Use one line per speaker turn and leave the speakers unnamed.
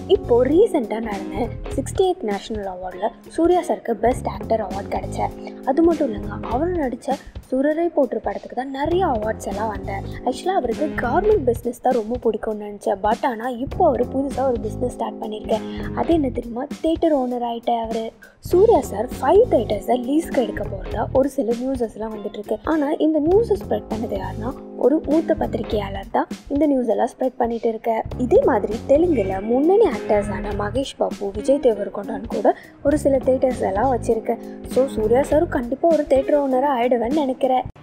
இப்போ ரீசெண்டாக நடந்த சிக்ஸ்டி எய்த் நேஷனல் அவார்டில் சூர்யா சாருக்கு பெஸ்ட் ஆக்டர் அவார்ட் கிடைச்ச அது மட்டும் இல்லைங்க அவர் நடித்த சுரரை போற்று படத்துக்கு தான் நிறைய அவார்ட்ஸ் எல்லாம் வந்தார் ஆக்சுவலாக அவருக்கு கவர்மெண்ட் பிஸ்னஸ் தான் ரொம்ப பிடிக்கும்னு நினச்சேன் பட் ஆனால் இப்போ அவர் புதுசாக ஒரு பிஸ்னஸ் ஸ்டார்ட் பண்ணியிருக்கேன் அது என்ன தெரியுமா தேட்டர் ஓனர் ஆகிட்டார் அவர் சூர்யா சார் ஃபைவ் தேட்டர்ஸை லீஸ்க்கு எடுக்க போகிறதா ஒரு சில நியூஸஸ்லாம் வந்துட்டு இருக்கு ஆனால் இந்த நியூஸை ஸ்ப்ரெட் பண்ணது யாருன்னா ஒரு மூத்த பத்திரிகையாளர் தான் இந்த நியூஸ் எல்லாம் ஸ்ப்ரெட் பண்ணிட்டு இருக்க இதே மாதிரி தெலுங்குல முன்னணி ஆக்டர்ஸான மகேஷ் பாபு விஜய் தேவர்கொண்டான் கூட ஒரு சில தேட்டர்ஸ் எல்லாம் வச்சிருக்கேன் ஸோ சூர்யா சாரும் கண்டிப்பாக ஒரு தேட்டர் ஓனராக ஆயிடுவேன்னு நினைக்கிறேன்